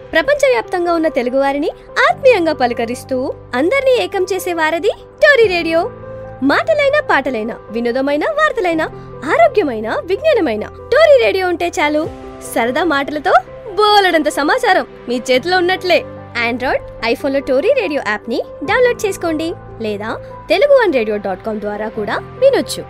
ప్రపంచవ్యాప్తంగా ఉన్న తెలుగువారిని ఆత్మీయంగా పలకరిస్తూ అందరినీ ఏకం చేసే వారది టోరీ రేడియో మాటలైన పాటలైన వినోదమైన వార్తలైన ఆరోగ్యమైన విజ్ఞానమైన టోరీ రేడియో ఉంటే చాలు సరదా మాటలతో బోలెడంత సమాచారం మీ చేతిలో ఉన్నట్లే ఆండ్రాయిడ్ ఐఫోన్లో టోరీ రేడియో యాప్ని డౌన్లోడ్ చేసుకోండి లేదా Telugu one radio dot com ద్వారా కూడా వినొచ్చు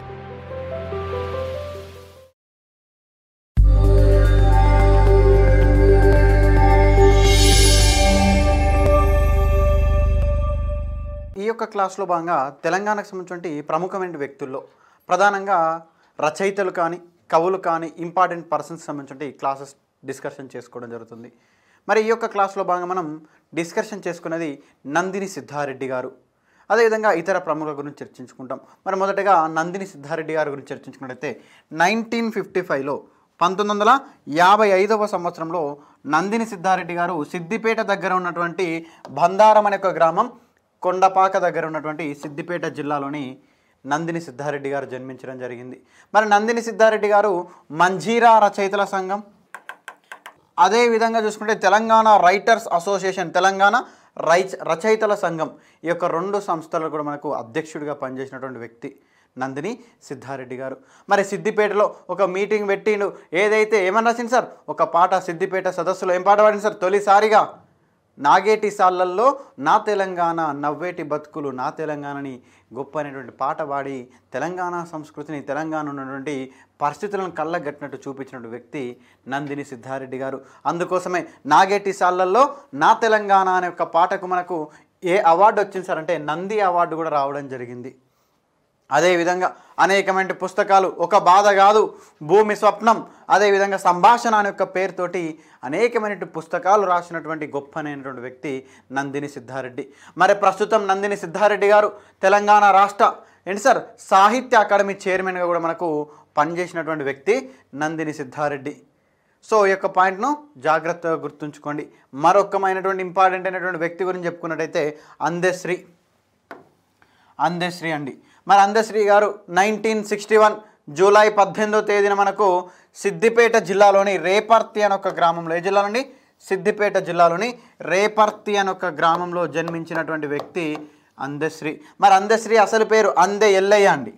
ఈ యొక్క క్లాస్లో భాగంగా తెలంగాణకు సంబంధించిన ప్రముఖమైన వ్యక్తుల్లో ప్రధానంగా రచయితలు కానీ కవులు కానీ ఇంపార్టెంట్ పర్సన్స్ సంబంధించిన క్లాసెస్ డిస్కషన్ చేసుకోవడం జరుగుతుంది మరి ఈ యొక్క క్లాస్లో భాగంగా మనం డిస్కషన్ చేసుకున్నది నందిని సిద్ధారెడ్డి గారు అదేవిధంగా ఇతర ప్రముఖుల గురించి చర్చించుకుంటాం మరి మొదటగా నందిని సిద్ధారెడ్డి గారి గురించి చర్చించుకున్నట్టయితే నైన్టీన్ ఫిఫ్టీ ఫైవ్లో పంతొమ్మిది వందల యాభై ఐదవ సంవత్సరంలో నందిని సిద్ధారెడ్డి గారు సిద్దిపేట దగ్గర ఉన్నటువంటి బందారం అనే ఒక గ్రామం కొండపాక దగ్గర ఉన్నటువంటి సిద్దిపేట జిల్లాలోని నందిని సిద్ధారెడ్డి గారు జన్మించడం జరిగింది మరి నందిని సిద్ధారెడ్డి గారు మంజీరా రచయితల సంఘం అదే విధంగా చూసుకుంటే తెలంగాణ రైటర్స్ అసోసియేషన్ తెలంగాణ రై రచయితల సంఘం ఈ యొక్క రెండు సంస్థలకు కూడా మనకు అధ్యక్షుడిగా పనిచేసినటువంటి వ్యక్తి నందిని సిద్ధారెడ్డి గారు మరి సిద్దిపేటలో ఒక మీటింగ్ పెట్టిండు ఏదైతే ఏమని రాసింది సార్ ఒక పాట సిద్దిపేట సదస్సులో ఏం పాట పాడింది సార్ తొలిసారిగా నాగేటి సాళ్ళల్లో నా తెలంగాణ నవ్వేటి బతుకులు నా తెలంగాణని గొప్ప అనేటువంటి పాట పాడి తెలంగాణ సంస్కృతిని తెలంగాణ ఉన్నటువంటి పరిస్థితులను కళ్ళగట్టినట్టు చూపించినటువంటి వ్యక్తి నందిని సిద్ధారెడ్డి గారు అందుకోసమే నాగేటి సాళ్ళల్లో నా తెలంగాణ అనే ఒక పాటకు మనకు ఏ అవార్డు వచ్చింది సార్ అంటే నంది అవార్డు కూడా రావడం జరిగింది అదేవిధంగా అనేకమైన పుస్తకాలు ఒక బాధ కాదు భూమి స్వప్నం అదేవిధంగా సంభాషణ అనే యొక్క పేరుతోటి అనేకమైన పుస్తకాలు రాసినటువంటి గొప్పనైనటువంటి వ్యక్తి నందిని సిద్ధారెడ్డి మరి ప్రస్తుతం నందిని సిద్ధారెడ్డి గారు తెలంగాణ రాష్ట్ర ఏంటి సార్ సాహిత్య అకాడమీ చైర్మన్గా కూడా మనకు పనిచేసినటువంటి వ్యక్తి నందిని సిద్ధారెడ్డి సో ఈ యొక్క పాయింట్ను జాగ్రత్తగా గుర్తుంచుకోండి మరొకమైనటువంటి ఇంపార్టెంట్ అయినటువంటి వ్యక్తి గురించి చెప్పుకున్నట్టయితే అందశ్రీ అందశ్రీ అండి మరి అందశ్రీ గారు నైన్టీన్ సిక్స్టీ వన్ జూలై పద్దెనిమిదో తేదీన మనకు సిద్దిపేట జిల్లాలోని రేపర్తి అని ఒక గ్రామంలో ఏ జిల్లాలోని సిద్దిపేట జిల్లాలోని రేపర్తి అని ఒక గ్రామంలో జన్మించినటువంటి వ్యక్తి అందశ్రీ మరి అందశ్రీ అసలు పేరు అందే ఎల్లయ్య అండి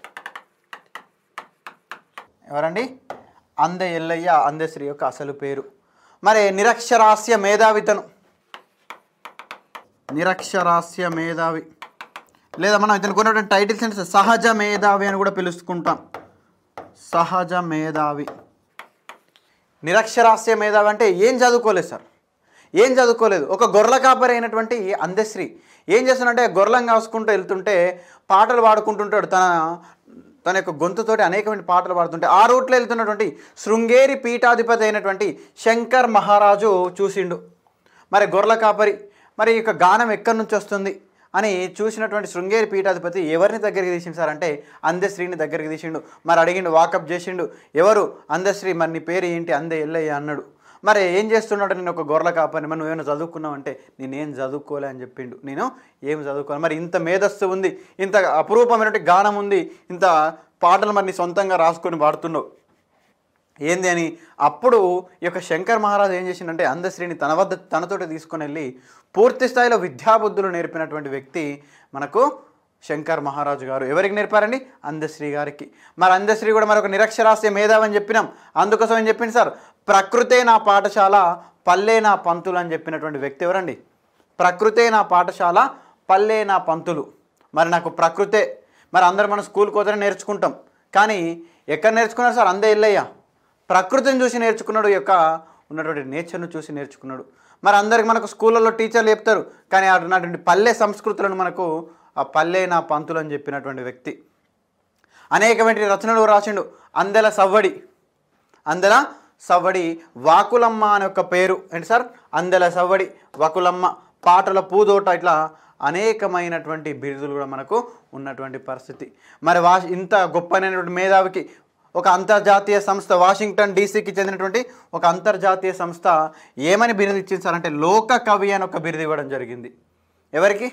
ఎవరండి అంద ఎల్లయ్య అందశ్రీ యొక్క అసలు పేరు మరి నిరక్షరాస్య మేధావితను నిరక్షరాస్య మేధావి లేదా మనం ఇతనికి ఉన్నటువంటి టైటిల్స్ ఏంటి సార్? సహజ మేధావి అని కూడా పిలుచుకుంటాం సహజ మేధావి నిరక్షరాస్య మేధావి అంటే ఏం చదువుకోలేదు సార్ ఏం చదువుకోలేదు ఒక గొర్రెల కాపరి అయినటువంటి అందశ్రీ ఏం చేస్తున్నాడంటే గొర్రెలను కాసుకుంటూ వెళ్తుంటే పాటలు పాడుకుంటుంటాడు తన తన యొక్క గొంతుతోటి అనేకమైన పాటలు పాడుతుంటే ఆ రూట్లో వెళ్తున్నటువంటి శృంగేరి పీఠాధిపతి అయినటువంటి శంకర్ మహారాజు చూసిండు మరి గొర్రెల కాపరి మరి ఈ యొక్క గానం ఎక్కడి నుంచి వస్తుంది అని చూసినటువంటి శృంగేరి పీఠాధిపతి ఎవరిని దగ్గరికి తీసిండు సార్ అంటే అందశ్రీని దగ్గరికి తీసిండు మరి అడిగిండు వాకప్ చేసిండు ఎవరు అందశ్రీ మరి నీ పేరు ఏంటి అందే ఎల్లయ్య అన్నాడు మరి ఏం చేస్తున్నాడు నేను ఒక గొర్రెల కాపని మరి నువ్వేమైనా చదువుకున్నావు అంటే నేనేం చదువుకోలే అని చెప్పిండు నేను ఏం చదువుకోను మరి ఇంత మేధస్సు ఉంది ఇంత అపురూపమైనటువంటి గానం ఉంది ఇంత పాటలు మరి నీ సొంతంగా రాసుకొని పాడుతున్నావు ఏంది అని అప్పుడు ఈ యొక్క శంకర్ మహారాజు ఏం చేసిండంటే అందశ్రీని తన వద్ద తనతోటి తీసుకొని వెళ్ళి పూర్తి స్థాయిలో విద్యాబుద్ధులు నేర్పినటువంటి వ్యక్తి మనకు శంకర్ మహారాజు గారు ఎవరికి నేర్పారండి అందశ్రీ గారికి మరి అందశ్రీ కూడా మరొక నిరక్షరాస్య మేధావి అని చెప్పినాం అందుకోసం ఏం చెప్పింది సార్ ప్రకృతే నా పాఠశాల పల్లె నా పంతులు అని చెప్పినటువంటి వ్యక్తి ఎవరండి ప్రకృతే నా పాఠశాల పల్లె నా పంతులు మరి నాకు ప్రకృతే మరి అందరు మనం స్కూల్కి పోతేనే నేర్చుకుంటాం కానీ ఎక్కడ నేర్చుకున్నారు సార్ అందే ఇల్లయ్య ప్రకృతిని చూసి నేర్చుకున్నాడు ఈ యొక్క ఉన్నటువంటి నేచర్ను చూసి నేర్చుకున్నాడు మరి అందరికి మనకు స్కూళ్ళల్లో టీచర్లు చెప్తారు కానీ అటు ఉన్నటువంటి పల్లె సంస్కృతులను మనకు ఆ పల్లె నా పంతులు అని చెప్పినటువంటి వ్యక్తి అనేకమైన రచనలు రాసిండు అందెల సవ్వడి అందెల సవ్వడి వాకులమ్మ అనే ఒక పేరు ఏంటి సార్ అందెల సవ్వడి వాకులమ్మ పాటల పూదోట ఇట్లా అనేకమైనటువంటి బిరుదులు కూడా మనకు ఉన్నటువంటి పరిస్థితి మరి వా ఇంత గొప్పనైనటువంటి మేధావికి ఒక అంతర్జాతీయ సంస్థ వాషింగ్టన్ డీసీకి చెందినటువంటి ఒక అంతర్జాతీయ సంస్థ ఏమని బిరుదు ఇచ్చింది సార్ అంటే లోక కవి అని ఒక బిరుదు ఇవ్వడం జరిగింది ఎవరికి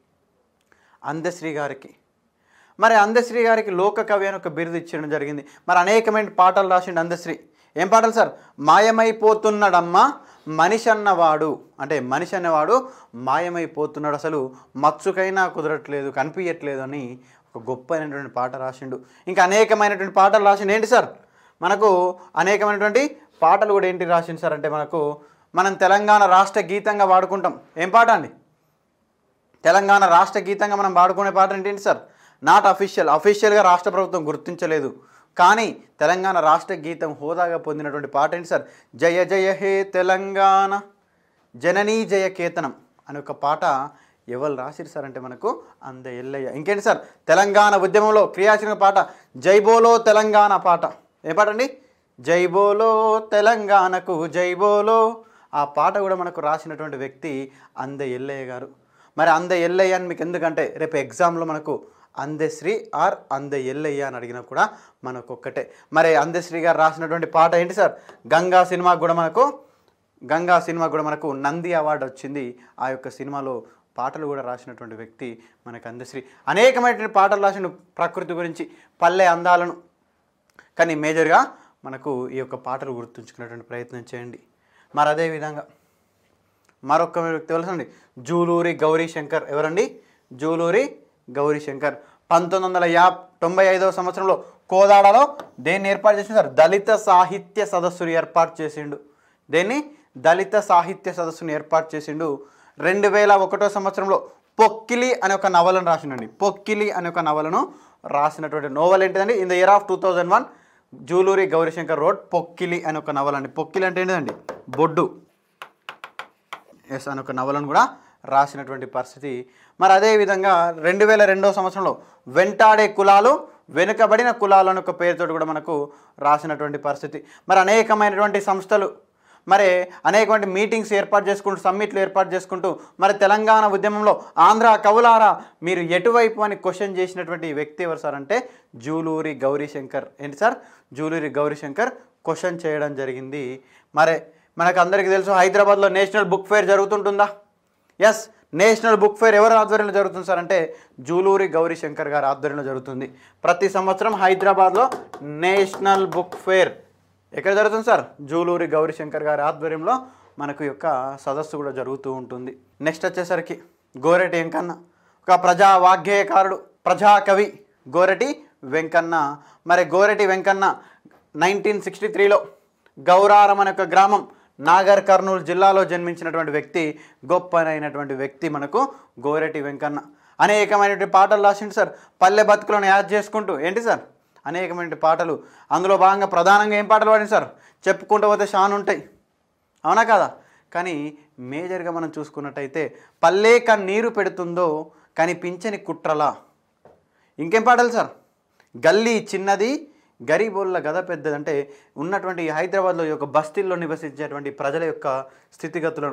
అందశ్రీ గారికి మరి అందశ్రీ గారికి లోక కవి అని ఒక బిరుదు ఇచ్చడం జరిగింది మరి అనేకమైన పాటలు రాసిండు అందశ్రీ ఏం పాటలు సార్ మాయమైపోతున్నాడమ్మా మనిషి అన్నవాడు అంటే మనిషి అన్నవాడు మాయమైపోతున్నాడు అసలు మచ్చుకైనా కుదరట్లేదు కనిపించట్లేదు అని ఒక గొప్ప అయినటువంటి పాట రాసిండు ఇంకా అనేకమైనటువంటి పాటలు రాసిండు ఏంటి సార్ మనకు అనేకమైనటువంటి పాటలు కూడా ఏంటి రాసిండు సార్ అంటే మనకు మనం తెలంగాణ రాష్ట్ర గీతంగా వాడుకుంటాం ఏం పాట అండి తెలంగాణ రాష్ట్ర గీతంగా మనం పాడుకునే పాట ఏంటి సార్ నాట్ అఫీషియల్ అఫీషియల్గా రాష్ట్ర ప్రభుత్వం గుర్తించలేదు కానీ తెలంగాణ రాష్ట్ర గీతం హోదాగా పొందినటువంటి పాట ఏంటి సార్ జయ జయ హే తెలంగాణ జననీ జయ కేతనం అనే ఒక పాట ఎవరు రాసిరు సార్ అంటే మనకు అంద ఎల్లయ్య ఇంకేంటి సార్ తెలంగాణ ఉద్యమంలో క్రియాశీలక పాట జై బోలో తెలంగాణ పాట ఏ పాట అండి జై బోలో తెలంగాణకు జై బోలో ఆ పాట కూడా మనకు రాసినటువంటి వ్యక్తి అంద ఎల్లయ్య గారు మరి అంద ఎల్లయ్య అని మీకు ఎందుకంటే రేపు ఎగ్జామ్లో మనకు అందశ్రీ ఆర్ అంద ఎల్లయ్య అని అడిగినా కూడా మనకు ఒక్కటే మరి అందశ్రీ గారు రాసినటువంటి పాట ఏంటి సార్ గంగా సినిమా కూడా మనకు గంగా సినిమా కూడా మనకు నంది అవార్డు వచ్చింది ఆ యొక్క సినిమాలో పాటలు కూడా రాసినటువంటి వ్యక్తి మనకు అందశ్రీ అనేకమైనటువంటి పాటలు రాసిన ప్రకృతి గురించి పల్లె అందాలను కానీ మేజర్గా మనకు ఈ యొక్క పాటలు గుర్తుంచుకునేటువంటి ప్రయత్నం చేయండి మరి అదేవిధంగా మరొక వ్యక్తి తెలుసండి జూలూరి గౌరీ శంకర్ ఎవరండి జూలూరి గౌరీ శంకర్ పంతొమ్మిది వందల యా తొంభై ఐదవ సంవత్సరంలో కోదాడలో దేన్ని ఏర్పాటు చేసిండు సార్ దళిత సాహిత్య సదస్సును ఏర్పాటు చేసిండు దేన్ని దళిత సాహిత్య సదస్సును ఏర్పాటు చేసిండు రెండు వేల ఒకటో సంవత్సరంలో పొక్కిలి అనే ఒక నవలను రాసిండండి పొక్కిలి అనే ఒక నవలను రాసినటువంటి నోవల్ ఏంటిదండి in the year of two thousand one Juluri Gowrishankar road Pokkili అనే ఒక నవల అండి పొక్కిలి అంటే ఏంటిదండి బొడ్డు ఎస్ అని ఒక నవలను కూడా రాసినటువంటి పరిస్థితి మరి అదేవిధంగా రెండు వేల రెండో సంవత్సరంలో వెంటాడే కులాలు వెనుకబడిన కులాలు అనే ఒక పేరుతోటి కూడా మనకు రాసినటువంటి పరిస్థితి మరి అనేకమైనటువంటి సంస్థలు మరి అనేకమైన మీటింగ్స్ ఏర్పాటు చేసుకుంటూ సమ్మిట్లు ఏర్పాటు చేసుకుంటూ మరి తెలంగాణ ఉద్యమంలో ఆంధ్ర కవులారా మీరు ఎటువైపు అని క్వశ్చన్ చేసినటువంటి వ్యక్తి ఎవరు సార్ అంటే జూలూరి గౌరీశంకర్ ఏంటి సార్ జూలూరి గౌరీశంకర్ క్వశ్చన్ చేయడం జరిగింది మరి మనకు అందరికీ తెలుసు హైదరాబాద్లో నేషనల్ బుక్ ఫేర్ జరుగుతుంటుందా ఎస్ నేషనల్ బుక్ ఫేర్ ఎవరి ఆధ్వర్యంలో జరుగుతుంది సార్ అంటే జూలూరి గౌరీశంకర్ గారి ఆధ్వర్యంలో జరుగుతుంది ప్రతి సంవత్సరం హైదరాబాద్లో నేషనల్ బుక్ ఫేర్ ఎక్కడ జరుగుతుంది సార్ జూలూరి గౌరీశంకర్ గారి ఆధ్వర్యంలో మనకు ఈ యొక్క సదస్సు కూడా జరుగుతూ ఉంటుంది నెక్స్ట్ వచ్చేసరికి గోరెటి వెంకన్న ఒక ప్రజా వాగ్గేయకారుడు ప్రజాకవి గోరెటి వెంకన్న మరి గోరెటి వెంకన్న నైన్టీన్ సిక్స్టీ త్రీలో గౌరారం అనే ఒక గ్రామం నాగర్ కర్నూలు జిల్లాలో జన్మించినటువంటి వ్యక్తి గొప్పనైనటువంటి వ్యక్తి మనకు గోరెటి వెంకన్న అనేకమైనటువంటి పాటలు రాసిండు సార్ పల్లె బతుకులను యాడ్ చేసుకుంటూ ఏంటి సార్ అనేకమైన పాటలు అందులో భాగంగా ప్రధానంగా ఏం పాటలు పాడింది సార్ చెప్పుకుంటూ పోతే షాన్ ఉంటాయి అవునా కదా కానీ మేజర్గా మనం చూసుకున్నట్టయితే పల్లె నీరు పెడుతుందో కనిపించని కుట్రలా ఇంకేం పాటలు సార్ గల్లీ చిన్నది గరీబోళ్ళ గద పెద్దది అంటే ఉన్నటువంటి ఈ హైదరాబాద్లో ఈ యొక్క బస్తీల్లో నివసించేటువంటి ప్రజల యొక్క స్థితిగతులను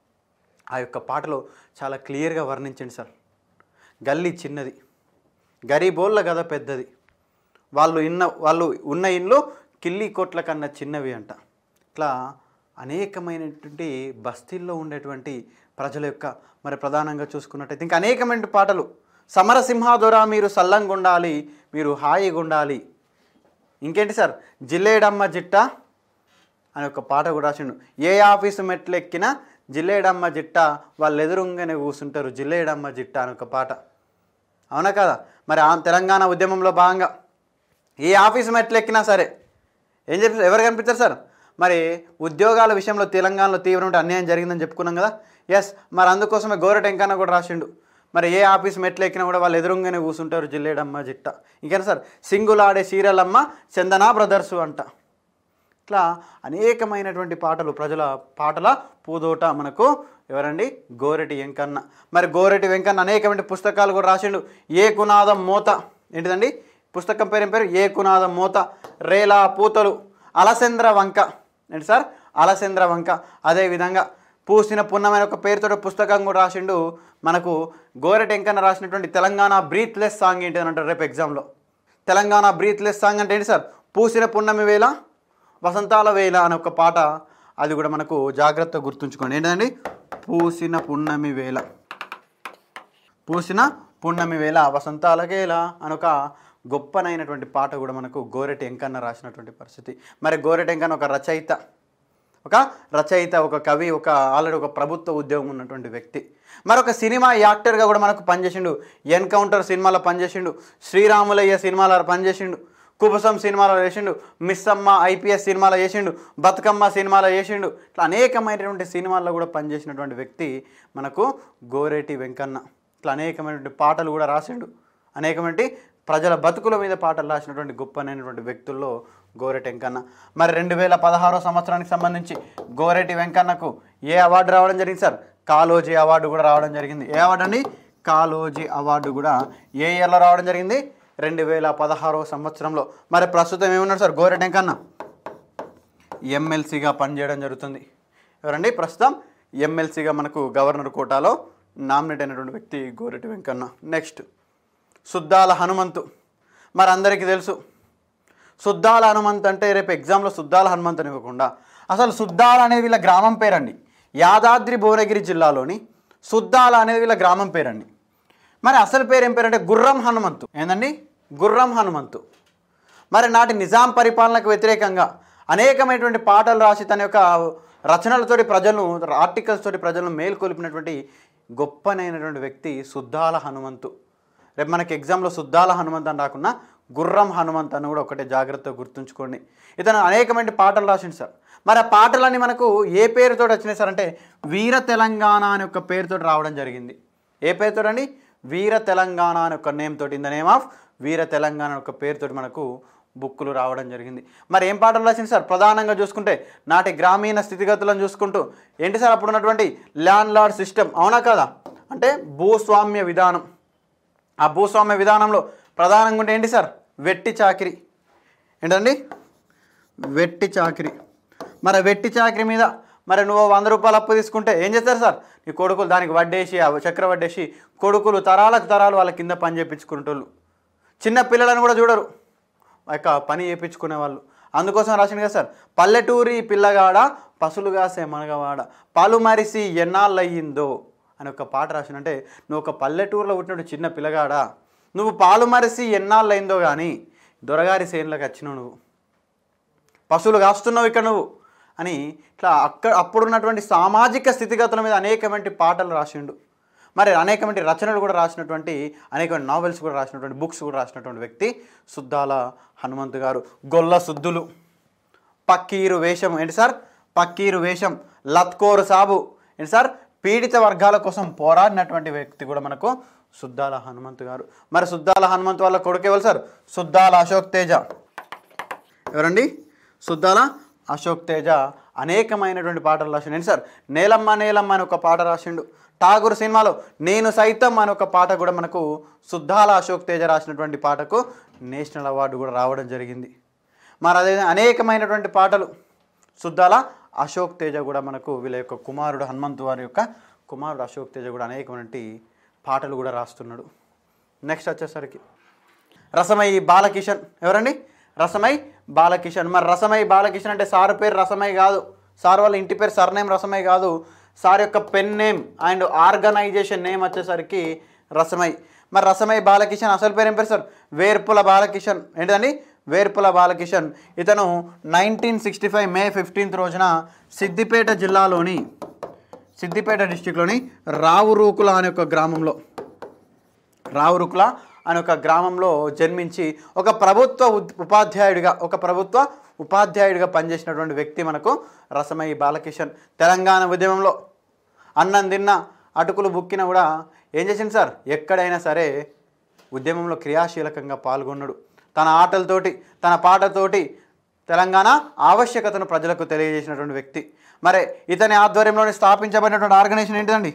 ఆ యొక్క పాటలో చాలా క్లియర్గా వర్ణించండి సార్ గల్లీ చిన్నది గరీబోళ్ళ గద పెద్దది వాళ్ళు ఇన్న వాళ్ళు ఉన్న ఇల్లు కిల్లి కోట్ల కన్నా చిన్నవి అంట ఇట్లా అనేకమైనటువంటి బస్తీల్లో ఉండేటువంటి ప్రజల యొక్క మరి ప్రధానంగా చూసుకున్నట్టయితే ఇంకా అనేకమైన పాటలు సమరసింహాదొర మీరు సల్లంగా ఉండాలి మీరు హాయిగా ఉండాలి ఇంకేంటి సార్ జిల్లేడమ్మ జిట్ట అని ఒక పాట కూడా రాసిండు ఏ ఆఫీసు మెట్లు ఎక్కినా జిల్లేడమ్మ జిట్ట వాళ్ళు ఎదురుగానే కూర్చుంటారు జిల్లేడమ్మ జిట్ట అని ఒక పాట అవునా కదా మరి ఆ తెలంగాణ ఉద్యమంలో భాగంగా ఏ ఆఫీసు మెట్లు ఎక్కినా సరే ఏం చెప్పి ఎవరు కనిపిస్తారు సార్ మరి ఉద్యోగాల విషయంలో తెలంగాణలో తీవ్రమైన అన్యాయం జరిగిందని చెప్పుకున్నాం కదా ఎస్ మరి అందుకోసమే గోరెట వెంకన్న కూడా రాసిండు మరి ఏ ఆఫీస్ మెట్లు ఎక్కినా కూడా వాళ్ళు ఎదురుగానే కూర్చుంటారు జిల్లేడమ్మ జిట్ట ఇంకేనా సార్ సింగులాడే సీరియలమ్మ చందనా బ్రదర్సు అంట ఇట్లా అనేకమైనటువంటి పాటలు ప్రజల పాటల పూదోట మనకు ఎవరండి గోరెటి వెంకన్న మరి గోరెటి వెంకన్న అనేకమైన పుస్తకాలు కూడా రాసిండు ఏ కునాదం మోత ఏంటిదండి పుస్తకం పేరు ఏం పేరు ఏ కునాదం మోత రేలా పూతలు అలసంద్ర వంక ఏంటి సార్ అలసంద్ర వంక అదేవిధంగా పూసిన పున్నమైన ఒక పేరుతో పుస్తకం కూడా రాసిండు మనకు గోరెటి వెంకన్న రాసినటువంటి తెలంగాణ బ్రీత్లెస్ సాంగ్ ఏంటి అని అంటారు రేపు ఎగ్జామ్లో తెలంగాణ బ్రీత్లెస్ సాంగ్ అంటే ఏంటి సార్ పూసిన పున్నమి వేళ వసంతాల వేళ అనే ఒక పాట అది కూడా మనకు జాగ్రత్తగా గుర్తుంచుకోండి ఏంటండి పూసిన పున్నమి వేళ పూసిన పున్నమి వేళ వసంతాలకేల అనొక గొప్పనైనటువంటి పాట కూడా మనకు గోరెటి వెంకన్న రాసినటువంటి పరిస్థితి మరి గోరెటి వెంకన్న ఒక రచయిత ఒక రచయిత ఒక కవి ఒక ఆల్రెడీ ఒక ప్రభుత్వ ఉద్యోగం ఉన్నటువంటి వ్యక్తి మరొక సినిమా యాక్టర్గా కూడా మనకు పనిచేసిండు ఎన్కౌంటర్ సినిమాలో పనిచేసిండు శ్రీరాములయ్య సినిమాలో పనిచేసిండు కుబసం సినిమాలో చేసిండు మిస్సమ్మ ఐపీఎస్ సినిమాలో చేసిండు బతుకమ్మ సినిమాలో చేసిండు ఇట్లా అనేకమైనటువంటి సినిమాల్లో కూడా పనిచేసినటువంటి వ్యక్తి మనకు గోరేటి వెంకన్న ఇట్లా అనేకమైనటువంటి పాటలు కూడా రాసిండు అనేకమైన ప్రజల బతుకుల మీద పాటలు రాసినటువంటి గొప్పనైనటువంటి వ్యక్తుల్లో గోరెటి వెంకన్న మరి రెండు వేల పదహారో సంవత్సరానికి సంబంధించి గోరెటి వెంకన్నకు ఏ అవార్డు రావడం జరిగింది సార్ కాలోజీ అవార్డు కూడా రావడం జరిగింది ఏ అవార్డు అండి కాలోజీ అవార్డు కూడా ఏ ఇయర్లో రావడం జరిగింది రెండు వేల పదహారో సంవత్సరంలో మరి ప్రస్తుతం ఏమన్నారు సార్ గోరెటి వెంకన్న ఎమ్మెల్సీగా పనిచేయడం జరుగుతుంది ఎవరండి ప్రస్తుతం ఎమ్మెల్సీగా మనకు గవర్నర్ కోటాలో నామినేట్ అయినటువంటి వ్యక్తి గోరెటి వెంకన్న నెక్స్ట్ సుద్దాల హనుమంతు మరి అందరికీ తెలుసు సుద్దాల హనుమంత్ అంటే రేపు ఎగ్జామ్లో సుద్దాల హనుమంత్ అని ఇవ్వకుండా అసలు సుద్దాల అనేది వీళ్ళ గ్రామం పేరండి యాదాద్రి భువనగిరి జిల్లాలోని సుద్దాల అనేది వీళ్ళ గ్రామం పేరండి మరి అసలు పేరు ఏం పేరంటే గుర్రం హనుమంతు ఏందండి గుర్రం హనుమంతు మరి నాటి నిజాం పరిపాలనకు వ్యతిరేకంగా అనేకమైనటువంటి పాటలు రాసి తన యొక్క రచనలతోటి ప్రజలను ఆర్టికల్స్ తోటి ప్రజలను మేల్కొల్పినటువంటి గొప్పనైనటువంటి వ్యక్తి సుద్దాల హనుమంతు రేపు మనకి ఎగ్జామ్లో సుద్దాల హనుమంత్ అని రాకుండా గుర్రం హనుమంత్ అని కూడా ఒకటే జాగ్రత్తగా గుర్తుంచుకోండి ఇతను అనేకమైన పాటలు రాసిండు సార్ మరి ఆ పాటలన్నీ మనకు ఏ పేరుతో వచ్చినాయి సార్ అంటే వీర తెలంగాణ అనే ఒక పేరుతో రావడం జరిగింది ఏ పేరుతో అండి వీర తెలంగాణ అనే ఒక నేమ్ తోటి in the name of Veera Telangana అనే ఒక పేరుతోటి మనకు బుక్కులు రావడం జరిగింది మరి ఏం పాటలు రాసింది సార్ ప్రధానంగా చూసుకుంటే నాటి గ్రామీణ స్థితిగతులను చూసుకుంటూ ఏంటి సార్ అప్పుడు ఉన్నటువంటి ల్యాండ్ లార్డ్ సిస్టమ్ అవునా కదా అంటే భూస్వామ్య విధానం ఆ భూస్వామ్య విధానంలో ప్రధానంగా ఉంటే ఏంటి సార్ వెట్టి చాకిరి ఏంటండి వెట్టి చాకిరి మరి వెట్టి చాకిరి మీద మరి నువ్వు వంద రూపాయలు అప్పు తీసుకుంటే ఏం చేస్తారు సార్ నీ కొడుకులు దానికి వడ్డేసి ఆ చక్ర వడ్డేసి కొడుకులు తరాలకు తరాలు వాళ్ళ కింద పని చేయించుకునేటోళ్ళు చిన్న పిల్లలను కూడా చూడరు ఆ యొక్క పని చేయించుకునే వాళ్ళు అందుకోసం రాసింది కదా సార్ పల్లెటూరి పిల్లగాడ పసులుగాసే మనగవాడ పాలు మరిసి ఎన్నాళ్ళయ్యిందో అని ఒక పాట రాసిన అంటే నువ్వు ఒక పల్లెటూరులో పుట్టినట్టు చిన్న పిల్లగాడా నువ్వు పాలు మరిసి ఎన్నాళ్ళయిందో కానీ దొరగారి సేన్లకు వచ్చినావు నువ్వు పశువులు కాస్తున్నావు ఇక్కడ నువ్వు అని ఇట్లా అక్కడ అప్పుడున్నటువంటి సామాజిక స్థితిగతుల మీద అనేకమైన పాటలు రాసిండు మరి అనేకమైన రచనలు కూడా రాసినటువంటి అనేక నావెల్స్ కూడా రాసినటువంటి బుక్స్ కూడా రాసినటువంటి వ్యక్తి సుద్దాల హనుమంతు గారు గొల్ల సుద్దులు పక్కీరు వేషం ఏంటి సార్ పక్కీరు వేషం లత్కోరు సాబు ఏంటి సార్ పీడిత వర్గాల కోసం పోరాడినటువంటి వ్యక్తి కూడా మనకు సుద్దాల హనుమంతు గారు మరి సుద్దాల హనుమంతు వాళ్ళ కొడుకు ఎవరు సార్ సుద్దాల అశోక్ తేజ ఎవరండి సుద్దాల అశోక్ తేజ అనేకమైనటువంటి పాటలు రాసిండు ఏంటి సార్ నేలమ్మ నేలమ్మ అని ఒక పాట రాసిండు ఠాగూర్ సినిమాలో నేను సైతం అని ఒక పాట కూడా మనకు సుద్దాల అశోక్ తేజ రాసినటువంటి పాటకు నేషనల్ అవార్డు కూడా రావడం జరిగింది మరి అదే అనేకమైనటువంటి పాటలు సుద్దాల అశోక్ తేజ కూడా మనకు వీళ్ళ యొక్క కుమారుడు హనుమంతు వారి యొక్క కుమారుడు అశోక్ తేజ కూడా అనేకమైనటువంటి పాటలు కూడా రాస్తున్నాడు నెక్స్ట్ వచ్చేసరికి రసమై బాలకిషన్ ఎవరండి రసమై బాలకిషన్ మరి రసమై బాలకిషన్ అంటే సార్ పేరు రసమై కాదు సార్ వాళ్ళ ఇంటి పేరు సర్నేమ్ రసమై కాదు సార్ యొక్క pen name and organisation name వచ్చేసరికి రసమై మరి రసమై బాలకిషన్ అసలు పేరు ఏం పేరు సార్ వేర్పుల బాలకిషన్ ఏంటండి వేర్పుల బాలకిషన్ ఇతను nineteen sixty five May fifteenth రోజున సిద్దిపేట జిల్లాలోని సిద్దిపేట డిస్టిక్లోని రావురూకుల అనే ఒక గ్రామంలో రావురుకుల అనే ఒక గ్రామంలో జన్మించి ఒక ప్రభుత్వ ఉద్- ఉపాధ్యాయుడిగా ఒక ప్రభుత్వ ఉపాధ్యాయుడిగా పనిచేసినటువంటి వ్యక్తి మనకు రసమయ్య బాలకిషన్ తెలంగాణ ఉద్యమంలో అన్నం తిన్న అటుకులు బుక్కిన కూడా ఏం చేసింది సార్ ఎక్కడైనా సరే ఉద్యమంలో క్రియాశీలకంగా పాల్గొన్నాడు తన ఆటలతోటి తన పాటతోటి తెలంగాణ ఆవశ్యకతను ప్రజలకు తెలియజేసినటువంటి వ్యక్తి మరి ఇతని ఆధ్వర్యంలోనే స్థాపించబడినటువంటి ఆర్గనైజేషన్ ఏంటిదండి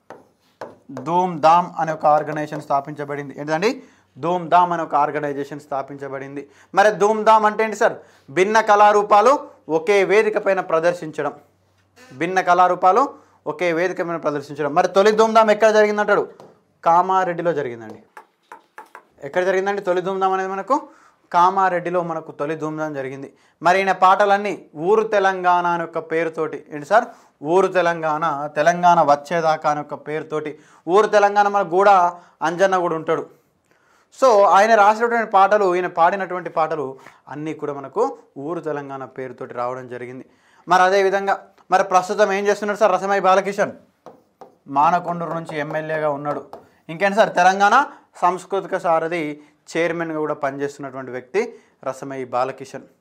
ధూమ్ ధామ్ అనే ఒక ఆర్గనైజేషన్ స్థాపించబడింది ఏంటండి ధూమ్ ధామ్ అనే ఒక ఆర్గనైజేషన్ స్థాపించబడింది మరి ధూమ్ ధామ్ అంటే ఏంటి సార్ భిన్న కళారూపాలు ఒకే వేదిక పైన ప్రదర్శించడం భిన్న కళారూపాలు ఒకే వేదిక పైన ప్రదర్శించడం మరి తొలి ధూమ్ ధామ్ ఎక్కడ జరిగిందంటాడు కామారెడ్డిలో జరిగిందండి ఎక్కడ జరిగిందండి తొలి ధూమ్ధాం అనేది మనకు కామారెడ్డిలో మనకు తొలి ధూమ్ధాం జరిగింది మరి ఈయన పాటలన్నీ ఊరు తెలంగాణ అనే ఒక పేరుతోటి ఏంటి సార్ ఊరు తెలంగాణ తెలంగాణ వచ్చేదాకా అనే ఒక పేరుతోటి ఊరు తెలంగాణ మన గూడ అంజన్న కూడా ఉంటాడు సో ఆయన రాసినటువంటి పాటలు ఈయన పాడినటువంటి పాటలు అన్నీ కూడా మనకు ఊరు తెలంగాణ పేరుతోటి రావడం జరిగింది మరి అదేవిధంగా మరి ప్రస్తుతం ఏం చేస్తున్నాడు సార్ రసమై బాలకిషన్ మానకొండూరు నుంచి ఎమ్మెల్యేగా ఉన్నాడు ఇంకేంటి సార్ తెలంగాణ సాంస్కృతిక సారథి చైర్మన్గా కూడా పనిచేస్తున్నటువంటి వ్యక్తి రసమయ్యి బాలకిషన్